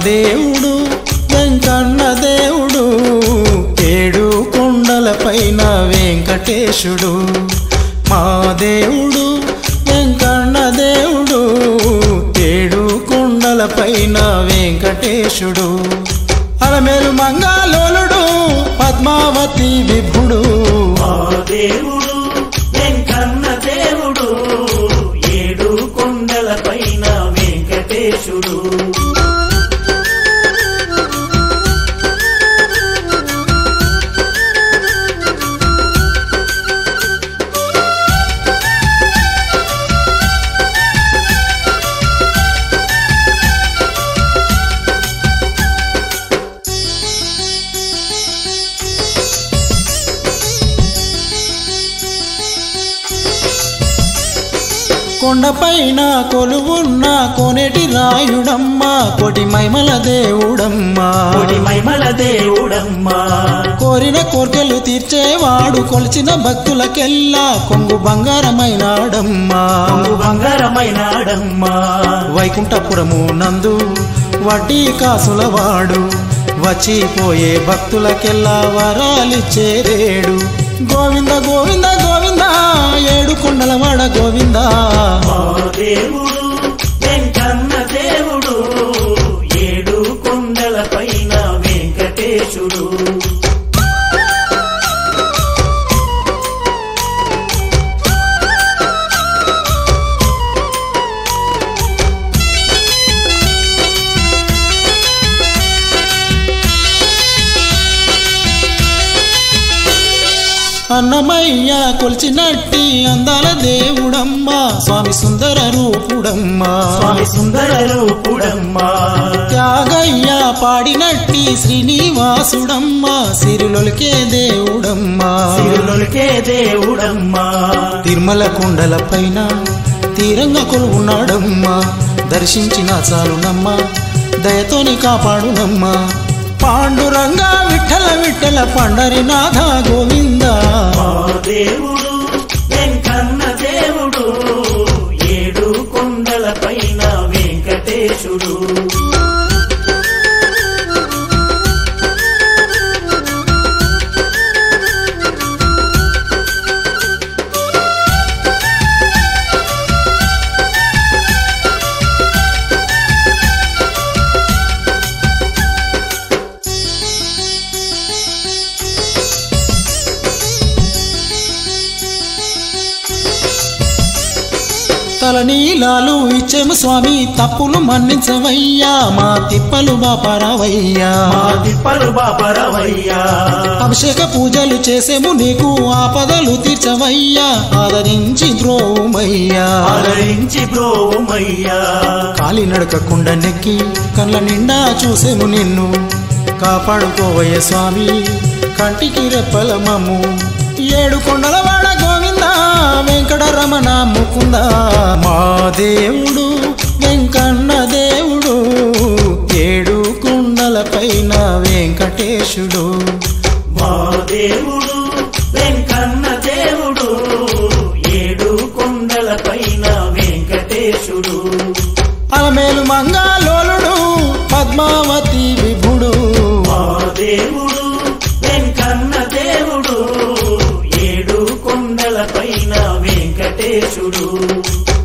దేవుడు వెంకన్న దేవుడు ఏడు కొండలపైన వెంకటేశుడు మా దేవుడు వెంకన్న దేవుడు ఏడు కొండలపైన వెంకటేశుడు అలమేలు మంగాలోలుడు పద్మావతి విభుడు మా దేవుడు వెంకన్న దేవుడు ఏడు కొండల పైన వెంకటేశుడు కొండపైన కొలువున్న కోనేటి రాయుడమ్మ కోటి మైమల దేవుడమ్మా కోటి మైమల దేవుడమ్మా కోరిన కోర్కెలు తీర్చేవాడు కొలిచిన భక్తులకెల్లా కొంగు బంగారమైనాడమ్మా కొంగు బంగారమైనాడమ్మా వైకుంఠపురము నందు వడ్డీ కాసులవాడు వచ్చిపోయే భక్తులకెల్లా వరాలిచ్చేరేడు గోవింద గోవింద గోవింద ఏడు కొండలవాడ గోవింద మా దేవుడు వెంకన్న దేవుడు ఏడు కొండల పైన వెంకటేశుడు అన్నమయ్య కొలిచినట్టి అందాల దేవుడమ్మా స్వామి సుందర రూపుడమ్మా స్వామి సుందర రూపుడమ్మా త్యాగయ్య పాడినట్టి శ్రీనివాసుడమ్మా సిరులొలికే దేవుడమ్మా సిరులొలికే దేవుడమ్మా తిరుమల కొండల పైన తీరంగా కొలువున్నాడమ్మా దర్శించిన చాలునమ్మా దయతోని కాపాడునమ్మా పాండురంగా విఠల విఠల పండరినాథ గోవింద మా దేవుడు వెంకన్న దేవుడు ఏడు కొండల పైన వెంకటేశుడు తలనీలాలు ఇచ్చేము స్వామి తప్పులు మన్నించవయ్యా మా తిప్పలు బాపరవయ్యా మా తిప్పలు బాపరవయ్యా అభిషేక పూజలు చేసేము నీకు ఆపదలు తీర్చవయ్యా ఆదరించి ద్రోమయ్యా ఆదరించి బ్రోమయ్యా కాలినడకకుండ నెక్కి కళ్ళ నిండా చూసేము నిన్ను కాపాడుకోవయ్య స్వామి కంటికి రెప్పల మమ్ము ఏడు కొండల వాడ గోవింద వెంకటరమణ ముకుంద మా దేవుడు వెంకన్న దేవుడు ఏడు కొండల పైన వెంకటేశుడు మా దేవుడు వెంకన్న దేవుడు ఏడు కొండల పైన వెంకటేశుడు అలమేలు మంగాలోలుడు పద్మావతి విభుడు మా దేవుడు వెంకన్న దేవుడు ఏడు కొండల పైన వెంకటేశుడు